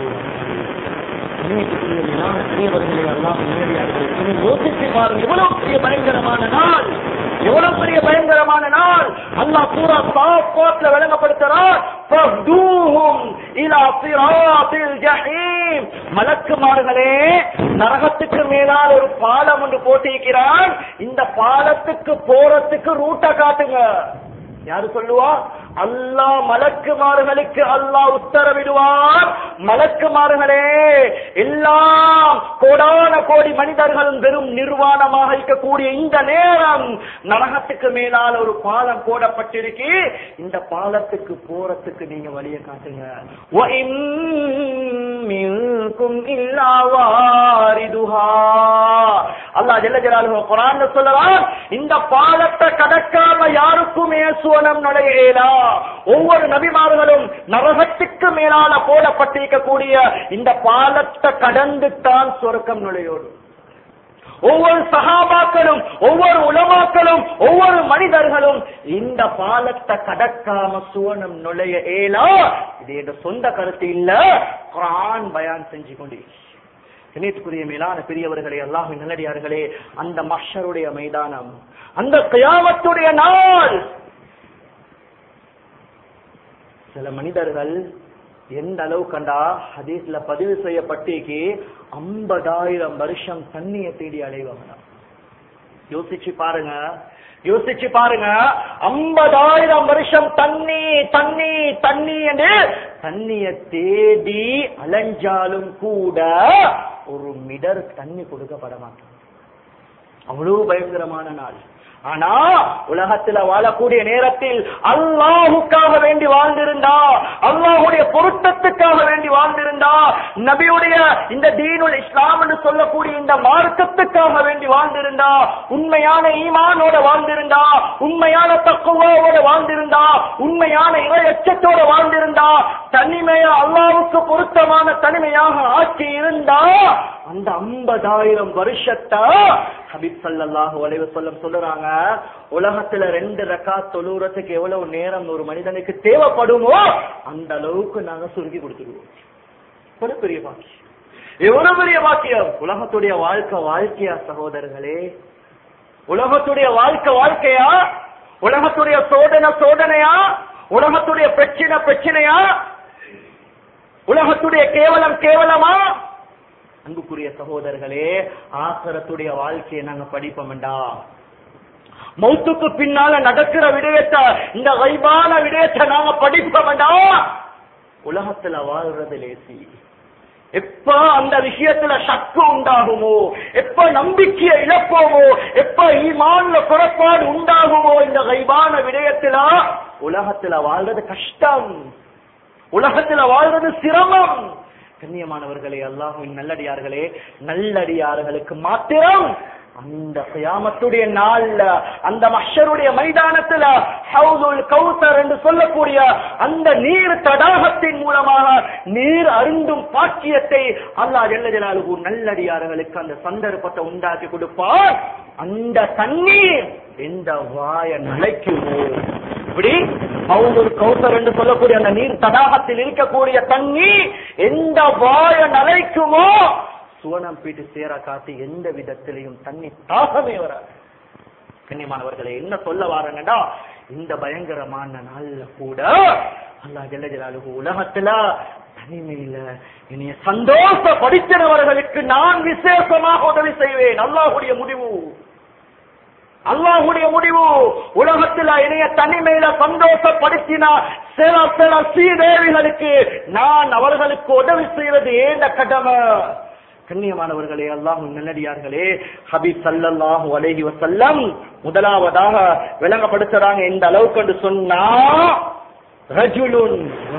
யோசிச்சு பாருங்க எவ்வளவு பெரிய பயங்கரமான நாள் எவ்வளவு பெரிய பயங்கரமான நாள் அல்லாஹ் பூரா சாப்பாட்டுல விளங்கப்படுத்துறார் ஃபஹ்தூஹும் இலா சிராத்தில் ஜஹீம் மலக்குமார்களே நரகத்துக்கு மேலால் ஒரு பாலம் ஒன்று போட்டிருக்கிறான் இந்த பாலத்துக்கு போறதுக்கு ரூட்டை காட்டுங்க யாரு சொல்லுவா அல்லாஹ் மலக்குமார்களுக்கு அல்லாஹ் உத்தரவிடுவார் மலக்குமார்களே எல்லாம் கோடான கோடி மனிதர்களும் வெறும் நிர்வாணமாக இருக்கக்கூடிய இந்த நேரம் நரகத்துக்கு மேலால் ஒரு பாலம் போடப்பட்டிருக்கு இந்த பாலத்துக்கு போறதுக்கு நீங்க வழியை காட்டுங்க وَإِن مِّنكُمْ إِلَّا وَارِدُهَا அல்லாஹ் ஜல்ல ஜலாலுஹு குர்ஆன்ல சொல்லலாம் இந்த பாலத்தை கடக்காம யாருக்குமே சுவனம் நுழையலா ஒவ்வொரு நபிமார்களும் நரகத்துக்கு மேலால போடப்பட்டிருக்கக்கூடிய இந்த பாலத்தை கடந்து தான் சொர்க்கம் நுழையோடு ஒவ்வொரு சகாபாக்களும் ஒவ்வொரு உலமாக்களும் ஒவ்வொரு மனிதர்களும் இந்த பாலத்தை கடக்காம சுவனம் நுழைய ஏலா இது என்ற சொந்த கருத்து இல்ல குரான் பயான் செஞ்சு கொண்டு இணைத்துக்குரிய மேலான பெரியவர்களே அல்லாஹ் நல்லடியார்களே அந்த மஷருடைய மைதானம் அந்த கியாமத்துடைய நாள் சில மனிதர்கள் எந்த அளவு கண்டா ஹதீஸ்ல பதிவு செய்யப்பட்டிருக்கு ஐம்பதாயிரம் வருஷம் தண்ணியை தேடி அலைவாங்க யோசிச்சு பாருங்க யோசிச்சு பாருங்க ஐம்பதாயிரம் வருஷம் தண்ணி தண்ணி தண்ணி என்று தண்ணிய தேடி அலைஞ்சாலும் கூட ஒரு மிடர் தண்ணி கொடுக்கப்பட மாட்டோம் அவ்வளவு பயங்கரமான நாள் ஆனா உலகத்துல வாழக்கூடிய நேரத்தில் அல்லாஹுக்காக வேண்டி வாழ்ந்திருந்தா அல்லாஹுடைய பொருத்தத்துக்காக வேண்டி வாழ்ந்திருந்தா நபியுடைய இந்த தீனுல் இஸ்லாம் என்று சொல்லக்கூடிய இந்த மார்க்கத்துக்காக வேண்டி வாழ்ந்திருந்தா உண்மையான ஈமானோட வாழ்ந்திருந்தா உண்மையான தக்குவாவோட வாழ்ந்திருந்தா உண்மையான இறை எச்சத்தோட வாழ்ந்திருந்தா தனிமையா அல்லாவுக்கு பொருத்தமான தனிமையாக ஆட்சி இருந்தா அந்த ஐம்பதாயிரம் வருஷத்தை ஹபீப் சல்லாஹு அலைவ சொல்லம் சொல்லுறாங்க உலகத்துல ரெண்டு ரக்கா தொழுறதுக்கு எவ்வளவு நேரம் ஒரு மனிதனுக்கு தேவைப்படுமோ அந்த அளவுக்கு நாங்க சுருக்கி கொடுத்துருவோம் ஒரு பெரிய பாக்கியம் எவ்வளவு பெரிய பாக்கியம் உலகத்துடைய வாழ்க்கை வாழ்க்கையா சகோதரர்களே உலகத்துடைய வாழ்க்கை வாழ்க்கையா உலகத்துடைய சோதனை சோதனையா உலகத்துடைய பிரச்சனை பிரச்சனையா உலகத்துடைய கேவலம் கேவலமா அன்புக்குரிய சகோதரர்களே ஆசரத்துடைய வாழ்க்கையை நாங்க படிப்போம்டா மௌத்துக்கு பின்னால நடக்கிற விடயத்தை இந்த வைபான விடயத்தை நாங்க படிப்போம்டா உலகத்துல வாழ்றது லேசி எப்ப அந்த விஷயத்துல சக்கு உண்டாகுமோ எப்ப நம்பிக்கையை இழப்போமோ எப்ப ஈமான்ல குறைபாடு உண்டாகுமோ இந்த கைபான விடயத்துல உலகத்துல வாழ்றது கஷ்டம் உலகத்துல வாழ்றது சிரமம் கண்ணியமானவர்களே அல்லாஹுவின் நல்லடியார்களே நல்லடியார்களுக்கு மாத்திரம் அந்த கியாமத்துடைய நாள்ல அந்த மஷருடைய மைதானத்துல ஹவுதுல் கௌசர் என்று சொல்லக்கூடிய அந்த நீர் தடாகத்தின் மூலமாக நீர் அருந்தும் பாக்கியத்தை அல்லாஹ் ஜல்ல ஜலாலுஹு நல்லடியார்களுக்கு அந்த சந்தர்ப்பத்தை உண்டாக்கி கொடுப்பார் அந்த தண்ணீர் எந்த வாய நிலைக்குமோ இப்படி ஹவுதுல் கௌசர் என்று சொல்லக்கூடிய அந்த நீர் தடாகத்தில் இருக்கக்கூடிய தண்ணீர் எந்த வாய நிலைக்குமோ சுவனம் பீட்டு சேர காட்டி எந்த விதத்திலையும் தண்ணி தாகமே வராது கண்ணியமானவர்களே என்ன சொல்ல வாரங்கடா இந்த பயங்கரமான நாள்ல கூட அல்லாஹ் ஜல்ல ஜலாலுஹு உலகத்துல தனிமையில இனிய சந்தோஷப்படுத்தினவர்களுக்கு நான் விசேஷமாக உதவி செய்வேன் அல்லாஹுடைய முடிவு அல்லாஹுடைய முடிவு உலகத்துல இணைய தனிமையில சந்தோஷப்படுத்தினா சில சில சீதேவிகளுக்கு நான் அவர்களுக்கு உதவி செய்வது ஏந்த கடமை கண்ணியமானவர்களே அல்லாஹு நல்லடியார்களே ஹபீப் சல்லல்லாஹு அலைஹி வஸல்லம் முதலாவதாக விளங்கப்படுத்துறாங்க எந்த அளவுக்கு என்று சொன்னா ரஜுலுன்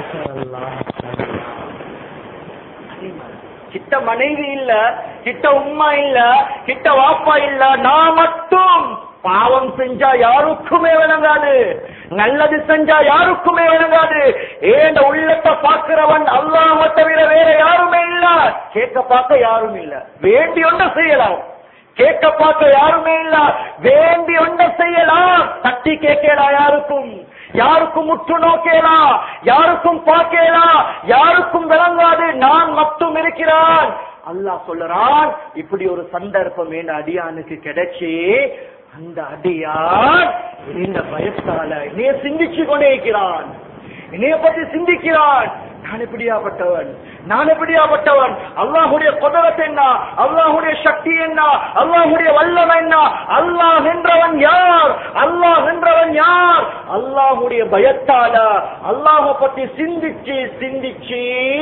கிட்ட மனைவி இல்ல கிட்ட உம்மா இல்ல கிட்ட வாப்பா இல்ல நான் மட்டும் பாவம் செஞ்சா யாருக்குமே விளங்காது நல்லது செஞ்சா யாருக்குமே விளங்காது ஏண்ட உள்ளத்தை பார்க்கிறவன் அல்லாஹ் தவிர வேற யாருமே இல்ல கேட்க பார்க்க யாரும் இல்ல வேண்டி ஒன்றை செய்யலாம் கேட்க பார்க்க யாருமே இல்ல வேண்டி ஒன்றை செய்யலாம் தட்டி கேட்கலா யாருக்கும் யாருக்கும் உற்று நோக்கலா யாருக்கும் பார்க்கலா யாருக்கும் விளங்காது நான் மட்டும் இருக்கிறான் அல்லாஹ் சொல்லுறான் இப்படி ஒரு சந்தர்ப்பம் என் அடியானுக்கு கிடைச்சி அந்த அடியான் இந்த பயத்தால என்னைய சிந்திச்சு கொண்டே இருக்கிறான் என்னைய பத்தி சிந்திக்கிறான் நான் எப்படியாப்பட்டவன் நான் எப்படியாப்பட்டவன் அல்லாஹுடைய குதிரத் என்ன அல்லாஹுடைய சக்தி என்ன அல்லாஹுடைய வல்லமை என்ன அல்லாஹ் என்றவன் யார் அல்லாஹ் என்றவன் யார் அல்லாஹுடைய பயத்தால அல்லாஹ பத்தி சிந்திச்சு சிந்திச்சு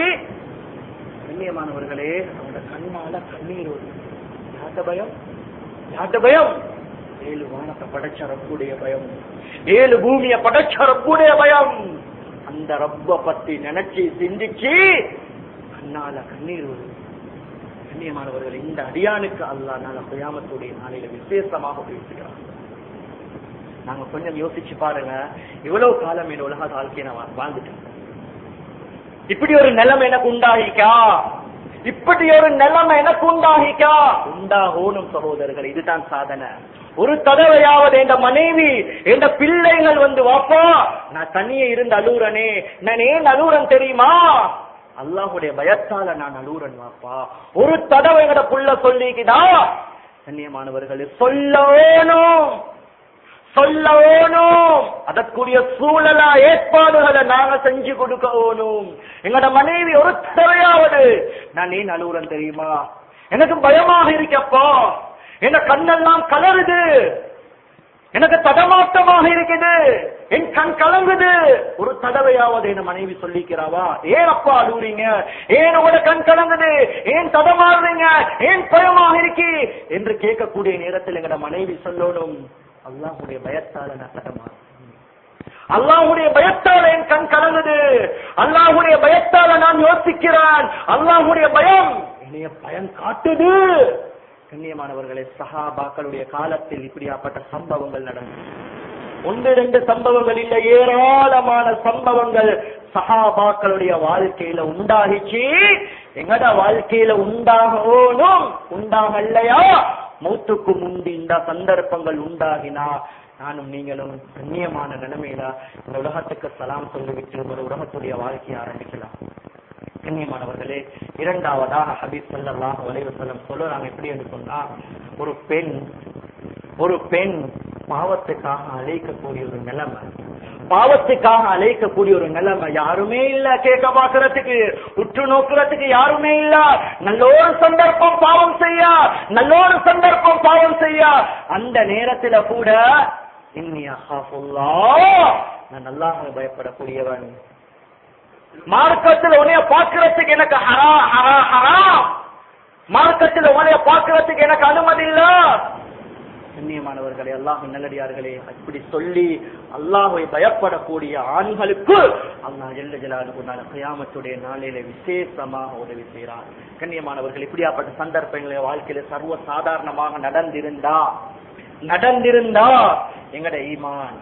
கண்ணியமானவர்களே அவனோட கண்ணால கண்ணீர் வரும் யார்ட்ட பயம் யார்ட்ட பயம் ஏழு வானத்தை படைச்ச ரப்புடைய பயம் ஏழு பூமியை படைச்ச ரப்புடைய பயம் அந்த ரப்ப பத்தி நினைச்சு சிந்திச்சு கண்ணால கண்ணீர் வரும் கண்ணியமானவர்கள் இந்த அடியானுக்கு அல்லா நாள குயாமத்துடைய நாளையில விசேஷமாக பேசுகிறார் நாங்க கொஞ்சம் யோசிச்சு பாருங்க இவ்வளவு காலம் என் உலக வாழ்க்கையை நான் வாழ்ந்துட்டேன் இப்படி ஒரு நிலைமை எனக்கு உண்டாகிக்கா இப்படி ஒரு நிலைமை எனக்கு உண்டாகிக்கா உண்டாகணும் சகோதரர்கள் இதுதான் சாதனை ஒரு தடவையாவது என் மனைவி என் பிள்ளைகள் வந்து வாப்பா நான் தனியே இருந்து அலூரனே நான் ஏன் அலூரன் தெரியுமா அல்லாஹுடைய பயத்தால நான் அலூரன் வாப்பா ஒரு தடவை எங்கட புள்ள சொல்லிக்குதா கண்ணியமானவர்களே சொல்ல வேணும் சொல்ல வேணும் அதற்குரிய சூழலா ஏற்பாடுகளை நாங்க செஞ்சு கொடுக்க வேணும் எங்கட மனைவி ஒரு தடையாவது நான் ஏன் அலுவலன் தெரியுமா எனக்கு பயமாக இருக்கப்பா என்ன கண்ணெல்லாம் கலருது எனக்கு தடமாட்டமாக இருக்குது என் கண் கலங்குது ஒரு தடவையாவது என் மனைவி சொல்லிக்கிறாவா ஏன் அப்பா அழுவுறீங்க ஏன் உங்களோட கண் கலங்குது ஏன் தடமாறுறீங்க ஏன் பயமாக இருக்கி என்று கேட்கக்கூடிய நேரத்தில் எங்கட மனைவி சொல்லணும் அல்லாஹுடைய பயத்தால நான் தடமாறு அல்லாஹுடைய பயத்தால என் கண் கலங்குது அல்லாஹுடைய பயத்தால நான் யோசிக்கிறேன் அல்லாஹுடைய பயம் என்னைய பயம் காட்டுது கண்ணியமானவர்களே சஹாபாக்களுடைய காலத்தில் இப்படியாப்பட்ட சம்பவங்கள் நடந்தது ஒன்று ரெண்டு சம்பவங்கள் இல்ல ஏராளமான சம்பவங்கள் சஹாபாக்களுடைய வாழ்க்கையில உண்டாகிச்சு எங்கட வாழ்க்கையில உண்டாகணும் உண்டாகலையா மௌத்துக்கு முந்தி இந்த சந்தர்ப்பங்கள் உண்டாகினா நானும் நீங்களும் கண்ணியமான நிலைமையில இந்த உலகத்துக்கு சலாம் சொல்லிவிட்டு ஒரு உலகத்துடைய வாழ்க்கையை ஆரம்பிக்கலாம் கண்ணியமானவர்களே இரண்டாவதாக ஹபீப் ஸல்லல்லாஹு அலைஹி வஸல்லம் சொல்லுறாங்க எப்படி என்று சொன்னா ஒரு பெண் ஒரு பெண் பாவத்துக்காக அழைக்கக்கூடிய ஒரு நிலைமை பாவத்துக்காக அழைக்கக்கூடிய ஒரு நிலைமை யாருமே இல்ல கேட்க பாக்குறதுக்கு உற்று நோக்குறதுக்கு யாருமே இல்ல நல்ல ஒரு சந்தர்ப்பம் பாவம் செய்ய நல்ல ஒரு சந்தர்ப்பம் பாவம் செய்ய அந்த நேரத்துல கூட இன்னி அஹாஃபுல்லாஹ் நான் அல்லாஹ்வை பயப்படக்கூடியவன் மார்க்கத்தில் உன்னைய பார்க்கறதுக்கு எனக்கு ஹரா ஹரா ஹராம் மார்க்கத்தில் உன்னைய பார்க்கறதுக்கு எனக்கு அனுமதி இல்ல கண்ணியமானவர்களே அல்லாஹ் நல்லடியார்களே அப்படி சொல்லி அல்லாஹை பயப்படக்கூடிய ஆண்களுக்கு அல்லாஹ் ஜெல்ல ஜலாலுக்கு நாள கியாமத்துடைய நாளிலே விசேஷமாக உதவி செய்கிறார் கண்ணியமானவர்கள் இப்படியாப்பட்ட சந்தர்ப்பங்களை வாழ்க்கையில சர்வ சாதாரணமாக நடந்திருந்தா நடந்திருந்தா எங்கட ஈமான்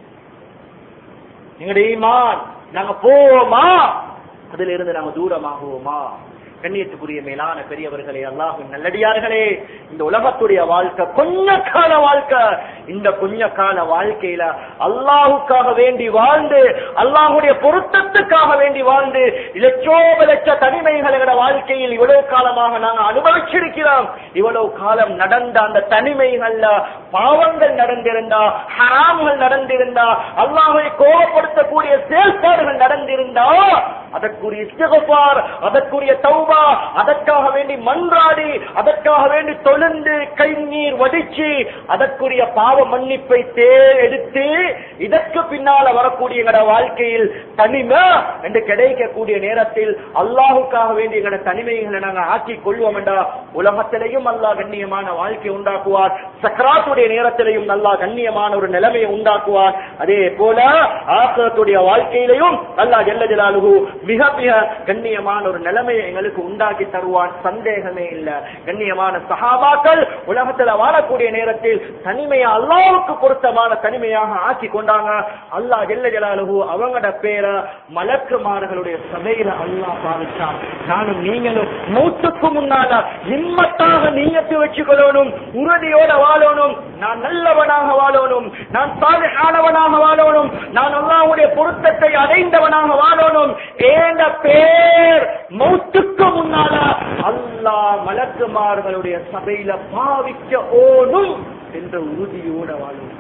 எங்களுடைய ஈமான் நாங்க போவோமா அதுல இருந்து நாங்க தூரமாகுவோமா கண்ணியத்துக்குரிய மேலான பெரியவர்களே அல்லாஹின் நல்லடியார்களே இந்த உலகத்துடைய வாழ்க்கை கொஞ்ச கால வாழ்க்கை இந்த கொஞ்ச கால வாழ்க்கையில அல்லாஹுக்காக வேண்டி வாழ்ந்து அல்லாஹுடைய பொருத்தத்துக்காக வேண்டி வாழ்ந்து லட்சோப லட்ச தனிமைகளோட வாழ்க்கையில் இவ்வளவு காலமாக நாங்க அனுபவிச்சிருக்கிறோம் இவ்வளவு காலம் நடந்த அந்த தனிமைகள்ல பாவங்கள் நடந்திருந்தா ஹராம்கள் நடந்திருந்தா அல்லாஹை கோபப்படுத்தக்கூடிய செயல்பாடுகள் நடந்திருந்தா அதற்குரிய இஸ்திகுபார் அதற்குரிய தௌபா அதற்காக வேண்டி மன்றாடி அதற்காக வேண்டி தொழுந்து கைநீர் வடிச்சு அதற்குரிய பாவ மன்னிப்பை தேர் எடுத்து இதற்கு பின்னால வரக்கூடிய எங்கட வாழ்க்கையில் தனிமை என்று கிடைக்கக்கூடிய நேரத்தில் அல்லாஹுக்காக வேண்டிய எங்கட தனிமைகளை நாங்கள் ஆக்கி கொள்வோம் என்றா உலகத்திலையும் அல்லாஹ் கண்ணியமான வாழ்க்கை உண்டாக்குவார் சக்கராத்துடைய நேரத்திலையும் நல்லா கண்ணியமான ஒரு நிலைமையை உண்டாக்குவார் அதே போல ஆசிரத்துடைய வாழ்க்கையிலையும் அல்லாஹ் ஜல்ல ஜலாலுஹு மிக மிக கண்ணியமான ஒரு நிலைமையை எங்களுக்கு உண்டாக்கி தருவான் சந்தேகமே இல்ல கண்ணியமான சஹாபாக்கள் உலகத்துல வாழக்கூடிய நேரத்தில் தனிமையை அல்லாவுக்கு பொருத்தமான தனிமையாக ஆக்கி கொண்டாங்க அல்லாஹ் ஜல்ல ஜலாலுஹு அவங்களோட பேரை மலக்குமார்களுடைய சபையில அல்லாஹ் பாவிச்சான் நானும் நீங்களும் மூத்துக்கு முன்னால நிம்மத்தாக நீயத்து வச்சுக்கொள்ளணும் உறுதியோட வாழணும் நான் நல்லவனாக வாழணும் நான் சாலையானவனாக வாழணும் நான் அல்லாஹ்வுடைய பொருத்தத்தை அடைந்தவனாக வாழணும் ஏண்ட பேர் மௌத்துக்கு முன்னால அல்லாஹ் மலக்குமார்களுடைய சபையில பாவிக்க ஓணும் என்ற உறுதியோட வாழணும்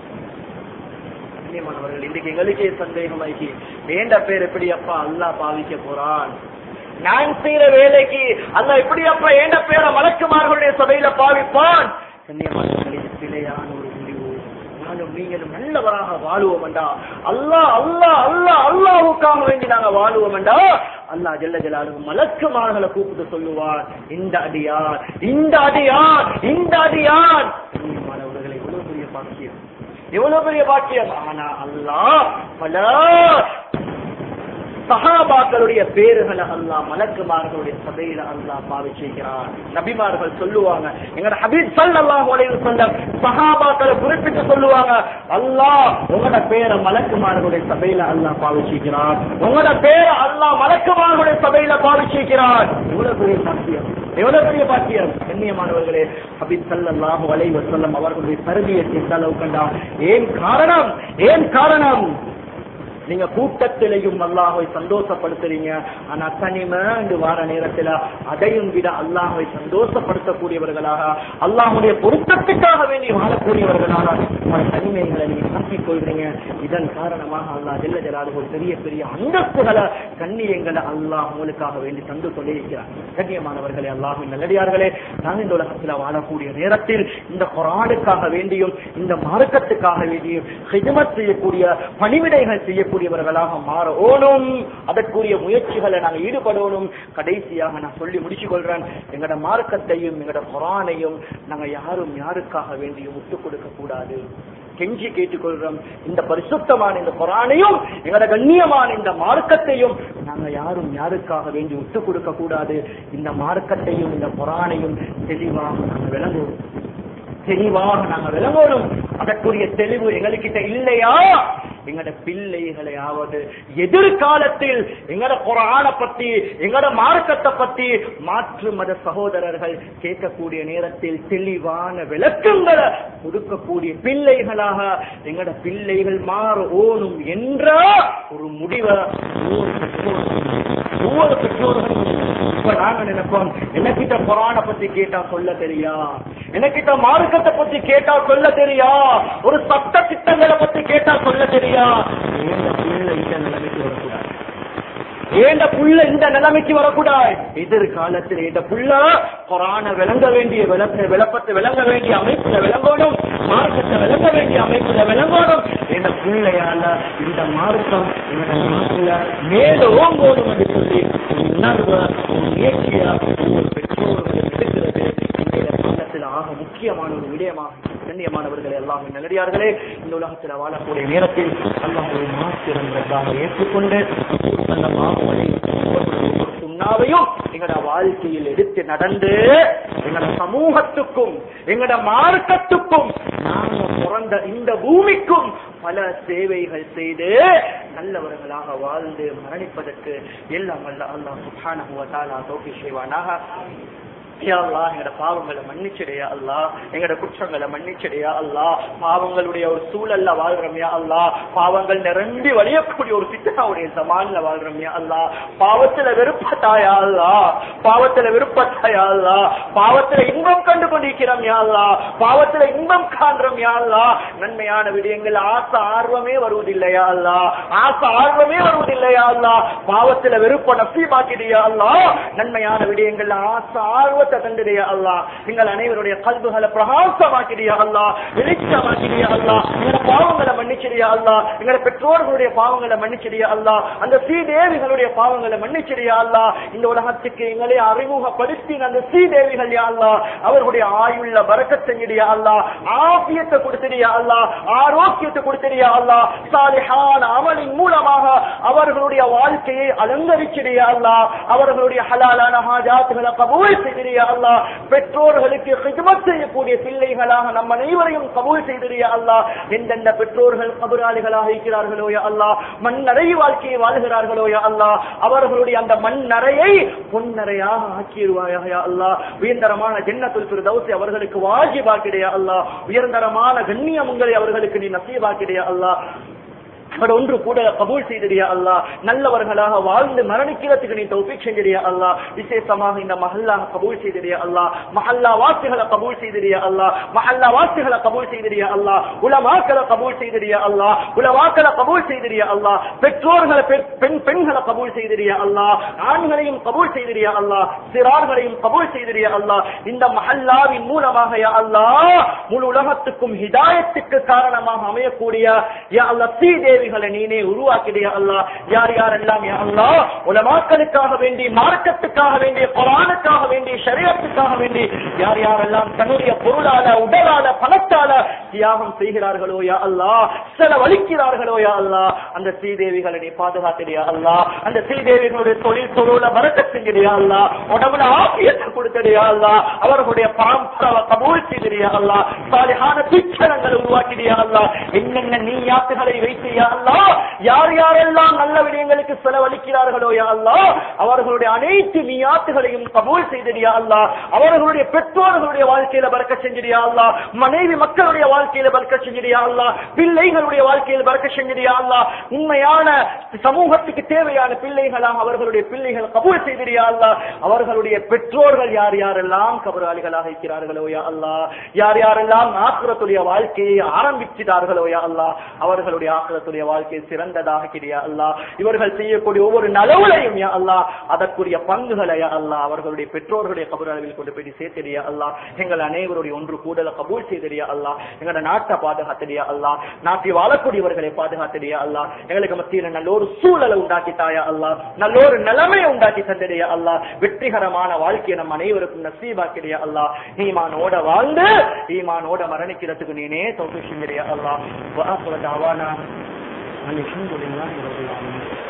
கண்ணியமானவர்கள் இன்றைக்கு எங்களுக்கே சந்தேகமாகி வேண்ட பேர் எப்படி அப்பா அல்லாஹ் பாவிக்க போறான் நான் செய்யற வேலைக்கு அல்ல எப்படி அப்பா ஏண்ட பேரை மலக்குமார்களுடைய சபையில பாவிப்பான் கண்ணியமானவர்களே பிழையான ஒரு முடிவு நானும் நீங்களும் நல்லவராக வாழுவோம்டா அல்லாஹ் அல்லாஹ் அல்லாஹ் அல்லாஹுக்காக வேண்டி நாங்க வாழுவோம்டா அல்லாஹ் ஜல்ல ஜலாலு மலக்குமார்களை கூப்பிட்டு சொல்லுவார் இந்த அடியார் இந்த அடியார் இந்த அடியார் கண்ணியமானவர்களை எவ்வளவு பெரிய பாக்கியம் எவ்வளவு பெரிய பாக்கியம் ஆனா அல்லாஹ் பல சஹாபாக்களுடைய பேருகளை அல்லாஹ் மலக்குமார்களுடைய சபையில அல்லாஹ் பாவிச்சிருக்கிறார் நபிமார்கள் சொல்லுவாங்க எங்க ஹபீப் ஸல்லல்லாஹு அலைஹி வஸல்லம் சஹாபாக்களை குறிப்பிட்டு சொல்லுவாங்க அல்லாஹ் உங்களோட பேரை மலக்குமார்களுடைய சபையில அல்லாஹ் பாவிச்சிருக்கிறார் உங்களோட பேரை அல்லாஹ் மலக்குமார்களுடைய சபையில பாவிச்சிருக்கிறார் எவ்வளவு பெரிய பாக்கியம் எவ்வளவு பெரிய பாக்கியம் கண்ணியமானவர்களே ஹபீப் ஸல்லல்லாஹு அலைஹி வஸல்லம் அவர்களுடைய தர்பியத்தை இந்த அளவு கண்டா ஏன் காரணம் ஏன் காரணம் நீங்க கூட்டத்திலையும் அல்லாஹை சந்தோஷப்படுத்துறீங்க ஆனா தனிமை என்று வார நேரத்துல அதையும் விட அல்லாஹை சந்தோஷப்படுத்தக்கூடியவர்களாக அல்லாஹுடைய பொருத்தத்துக்காக வேண்டி வாழக்கூடியவர்களாக உங்கள் தனிமைகளை நீங்க தப்பிக் கொள்றீங்க இதன் காரணமாக அல்லாஹ் ஜெல்ல ஜலாது ஒரு பெரிய பெரிய அந்தஸ்துகளை கண்ணியங்களை அல்லாஹ் உங்களுக்காக வேண்டி தந்து கொண்டிருக்கிறார் கண்ணியமானவர்களே அல்லாஹின் நல்லடியார்களே நான் இந்த உலகத்துல வாழக்கூடிய நேரத்தில் இந்த குரானுக்காக வேண்டியும் இந்த மார்க்கத்துக்காக வேண்டியும் ஹிஜமத் செய்யக்கூடிய பணிவிடைகள் செய்யக்கூடியவர்களாக மாற ஓணும் அதற்குரிய முயற்சிகளை நாங்கள் ஈடுபடணும் கடைசியாக நான் சொல்லி முடிச்சுக் கொள்றேன் எங்களோட மார்க்கத்தையும் எங்களோட குரானையும் நாங்க யாரும் யாருக்காக வேண்டியும் விட்டுக் கொடுக்க கூடாது கெஞ்சி கேட்டுக்கொள்றோம் இந்த பரிசுத்தமான இந்த குரானையும் எங்களோட கண்ணியமான இந்த மார்க்கத்தையும் நாங்க யாரும் யாருக்காக வேண்டி விட்டுக் கொடுக்க கூடாது இந்த மார்க்கத்தையும் இந்த குரானையும் தெளிவாக நாங்க விளங்குவோம் தெளிவாக நாங்க விளங்கணும் அதற்குரிய தெளிவு எங்ககிட்ட இல்லையா எங்கட பிள்ளைகளையாவது எதிர்காலத்தில் எங்கட குரான பத்தி எங்கட மார்க்கத்தை பத்தி மாற்று மத சகோதரர்கள் கேட்கக்கூடிய நேரத்தில் தெளிவான விளக்கங்களை கொடுக்கக்கூடிய பிள்ளைகளாக எங்கட பிள்ளைகள் மாற ஓணும் என்ற ஒரு முடிவை ஒவ்வொரு பெற்றோரும் ஒவ்வொரு பெற்றோர்களும் இப்ப நாங்க நினைப்போம் எனக்கிட்ட புராண பத்தி கேட்டா சொல்ல தெரியா எனக்கிட்ட மார்க்கத்தை பத்தி கேட்டா சொல்ல தெரியா ஒரு சட்ட திட்டங்களை பத்தி கேட்டா சொல்ல தெரியா ஏன் பிள்ளை இந்த நிலைமைக்கு வரக்கூடாது ஏண்ட புள்ள இந்த நிலைமைக்கு வரக்கூடாது எதிர்காலத்தில் இந்த புள்ள குரான விளங்க வேண்டிய விளக்க விளப்பத்தை விளங்க வேண்டிய அமைப்புல விளங்கணும் மார்க்கத்தை விளங்க வேண்டிய அமைப்புல விளங்கணும் இந்த பிள்ளையால இந்த மார்க்கம் இந்த நாட்டுல மேல ஓங்கோடும் என்று சொல்லி ஒரு உணர்வு ஒரு முயற்சியா ஒரு பெற்றோர்கள் எடுக்கிறது இன்றைய காலத்தில் ஆக முக்கியமான ஒரு விடயமாக கண்ணியமானவர்கள் எல்லாம் நல்லடியார்களே இந்த உலகத்தில் வாழக்கூடிய நேரத்தில் அல்லாஹ் ஒரு மாற்றிறந்ததாக ஏற்றுக்கொண்டு நல்ல மாமலை சுண்ணாவையும் எங்கட வாழ்க்கையில் எடுத்து நடந்து எங்கட சமூகத்துக்கும் எங்கட மார்க்கத்துக்கும் நாங்க பிறந்த இந்த பூமிக்கும் பல சேவைகள் செய்து நல்லவர்களாக வாழ்ந்து மரணிப்பதற்கு எல்லாம் வல்ல அல்லாஹ் சுப்ஹானஹு வ தஆலா தௌஃபீக் செய்வானாக யா அல்லாஹ் எங்கட பாவங்களை மன்னிச்சிடையா அல்லாஹ் எங்கட குற்றங்களை மன்னிச்சிடையா அல்லாஹ் பாவங்களுடைய ஒரு சூழல்ல வாழ்றோம் யா அல்லாஹ் பாவங்கள் நிரம்பி வழியக்கூடிய ஒரு சித்தனாவுடைய சமான்ல வாழ்றோம் யா அல்லாஹ் பாவத்துல வெறுப்பத்தாயா அல்லாஹ் பாவத்துல வெறுப்பத்தாயா அல்லாஹ் பாவத்துல இன்பம் கண்டு கொண்டிருக்கிறோம் யா அல்லாஹ் பாவத்துல இன்பம் காண்றோம் யா அல்லாஹ் நன்மையான விடயங்கள் ஆசை ஆர்வமே வருவதில்லையா அல்லாஹ் ஆசை ஆர்வமே வருவதில்லையா அல்லாஹ் பாவத்துல வெறுப்ப நசீபாக்கிறியா அல்லாஹ் நன்மையான விடயங்கள் ஆசை ஆர்வத்தை தந்துடைய அல்லாஹ் எங்கள் அனைவருடைய கல்புகளை பிரகாசமாக்கிறியா அல்லாஹ் வெளிச்சமாக்கிறியா அல்லாஹ் எங்களோட பாவங்களை மன்னிச்சிடியா அல்லாஹ் எங்களோட பெற்றோர்களுடைய பாவங்களை மன்னிச்சிடியா அல்லாஹ் அந்த ஸ்ரீதேவிகளுடைய பாவங்களை மன்னிச்சிடியா அல்லாஹ் இந்த உலகத்துக்கு எங்களை அறிமுகப்படுத்தின அந்த ஸ்ரீதேவிகள் யா அல்லாஹ் அவர்களுடைய ஆயுள்ள பறக்கத் செஞ்சிடியா அல்லாஹ் ஆபியத்தை கொடுத்திடியா அல்லாஹ் ஆரோக்கியத்தை கொடுத்திடியா அல்லாஹ் சாலிஹான அமலின் மூலமாக அவர்களுடைய வாழ்க்கையை அலங்கரிச்சிடியா அல்லாஹ் அவர்களுடைய ஹலாலான ஹாஜாத்துகளை கபூல் செய்திரியா அல்லாஹ் பெற்றோர்களுக்கு ஹிதமத் செய்யக்கூடிய பிள்ளைகளாக நம் அனைவரையும் கபூல் செய்திரியா அல்லாஹ் எந்தெந்த பெற்றோர்கள் கபுராளிகளாக இருக்கிறார்களோ யா அல்லாஹ் மண்ணறை வாழ்க்கையை வாழ்கிறார்களோ யா அல்லாஹ் அவர்களுடைய அந்த மண்ணறையை பொன்னறையாக ஆக்கிடுவாயா யா அல்லாஹ் உயர்ந்தரமான ஜன்னத்துல் ஃபிர்தௌஸ் அவர்களுக்கு வாஜிபாக்கிடையா அல்லாஹ் உயர்ந்தரமான கண்ணியம் உங்களை அவர்களுக்கு நீ நசீபாக்கிடையா அல்லாஹ் அவர் ஒன்று கூட கபூல் செய்திடியா அல்லா நல்லவர்களாக வாழ்ந்து மரணிக்கிறதுக்கு நீ தௌபிக் செஞ்சிடியா அல்லா விசேஷமாக இந்த மஹல்லாக கபூல் செய்திடியா அல்லா மஹல்லா வாசிகளை கபூல் செய்திடியா அல்லா மஹல்லா வாசிகளை கபூல் செய்திடியா அல்லா உலமாக்களை கபூல் செய்திடியா அல்லா உலமாக்களை கபூல் செய்திடியா அல்லா பெற்றோர்களை பெண் பெண் பெண்களை கபூல் செய்திடியா அல்லா ஆண்களையும் கபூல் செய்திடியா அல்லா சிறார்களையும் கபூல் செய்திடியா அல்லா இந்த மஹல்லாவின் மூலமாக யா அல்லா முழு உலகத்துக்கும் ஹிதாயத்துக்கு காரணமாக அமையக்கூடிய யா அல்லா ஸ்ரீதேவி தேவிகளை நீனே உருவாக்கிடியா அல்லா யார் யாரெல்லாம் யா அல்லா உலமாக்களுக்காக வேண்டி மார்க்கத்துக்காக வேண்டி குரானுக்காக வேண்டி ஷரியத்துக்காக வேண்டி யார் யாரெல்லாம் தன்னுடைய பொருளால உடலால பணத்தால தியாகம் செய்கிறார்களோ யா அல்லா செலவழிக்கிறார்களோ யா அல்லா அந்த ஸ்ரீதேவிகளை நீ பாதுகாத்திடியா அல்லா அந்த ஸ்ரீதேவிகளுடைய தொழில் தொழில மறக்க செஞ்சிடியா அல்லா உடம்புல ஆபியத்தை கொடுத்தடியா அல்லா அவர்களுடைய பரம்பராவை கபூல் செய்திடியா அல்லா சாலிஹான பிச்சரங்களை உருவாக்கிடியா அல்லா என்னென்ன நீ யாத்துகளை வைத்து யா அல்லா யார் யாரெல்லாம் நல்ல விடயங்களுக்கு செலவழிக்கிறார்களோ யா அல்லா அவர்களுடைய அனைத்து நியாத்துகளையும் கபூல் செய்திடியா அல்லா அவர்களுடைய பெற்றோர்களுடைய வாழ்க்கையில பறக்க செஞ்சிடியா அல்லா மனைவி மக்களுடைய வாழ்க்கையில பறக்க செஞ்சிடியா அல்லா பிள்ளைகளுடைய வாழ்க்கையில் பறக்க செஞ்சிடியா அல்லா உண்மையான சமூகத்துக்கு தேவையான பிள்ளைகளாக அவர்களுடைய பிள்ளைகள் கபூல் செய்திடியா அல்லா அவர்களுடைய பெற்றோர்கள் யார் யாரெல்லாம் கபராளிகளாக இருக்கிறார்களோ யா அல்லா யார் யாரெல்லாம் ஆக்குறத்துடைய வாழ்க்கையை ஆரம்பிச்சிட்டார்களோ யா அல்லா அவர்களுடைய ஆக்கிரத்துடைய வாழ்க்கை சிறந்ததாக கிரியா அல்லா இவர்கள் செய்யக்கூடிய ஒவ்வொரு நலவுலையும் யா அல்லா அதற்குரிய பங்குகளை யா அல்லா அவர்களுடைய பெற்றோர்களுடைய கபூர் அளவில் கொண்டு போய் சேர்த்திடியா அல்லா எங்கள் அனைவருடைய ஒன்று கூடல கபூல் செய்திடியா அல்லா எங்களோட நாட்டை பாதுகாத்திடியா அல்லா நாட்டில் வாழக்கூடியவர்களை பாதுகாத்திடியா அல்லா எங்களுக்கு மத்தியில் நல்ல ஒரு சூழலை உண்டாக்கி தாயா அல்லா நல்ல ஒரு நிலைமையை உண்டாக்கி தந்திடியா அல்லா வெற்றிகரமான வாழ்க்கையை நம் அனைவருக்கும் நசீபாக்கிறியா அல்லா ஈமானோட வாழ்ந்து ஈமானோட மரணிக்கிறதுக்கு நீனே தோற்று செஞ்சிடியா அல்லா வாசுவ தாவானா الحمد لله رب العالمين